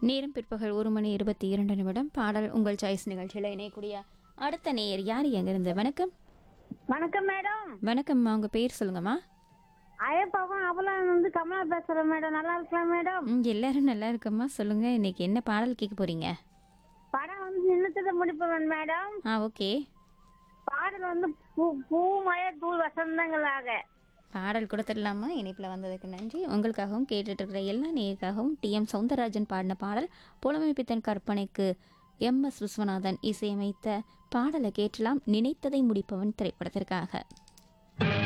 நேரம் பிற்பகல் ஒரு மணி இருபத்தி இரண்டு நிமிடம் பாடல் உங்கள் சாய்ஸ் நிகழ்ச்சியில் இணையக்கூடிய அடுத்த நேயர் யார் எங்கிருந்து வணக்கம் வணக்கம் மேடம் வணக்கம்மா உங்க பேர் சொல்லுங்கம்மா ஐயப்பாவும் அவலாம் வந்து கமலா பேசுறேன் மேடம் நல்லா இருக்கலாம் மேடம் ம் எல்லாரும் நல்லா இருக்கம்மா சொல்லுங்க இன்னைக்கு என்ன பாடல் கேட்க போறீங்க படம் வந்து நின்னத்துல முடிப்பவன் மேடம் ஆ ஓகே பாடல் வந்து பூ பூ மழை தூள் வசந்தங்களாக பாடல் கொடுத்துடலாமா இணைப்பில் வந்ததுக்கு நன்றி உங்களுக்காகவும் கேட்டுட்டு இருக்கிற எல்லா நேயருக்காகவும் டி எம் சவுந்தரராஜன் பாடின பாடல் புலமைப்பித்தன் கற்பனைக்கு எம் எஸ் விஸ்வநாதன் இசையமைத்த பாடலை கேட்டலாம் நினைத்ததை முடிப்பவன் திரைப்படத்திற்காக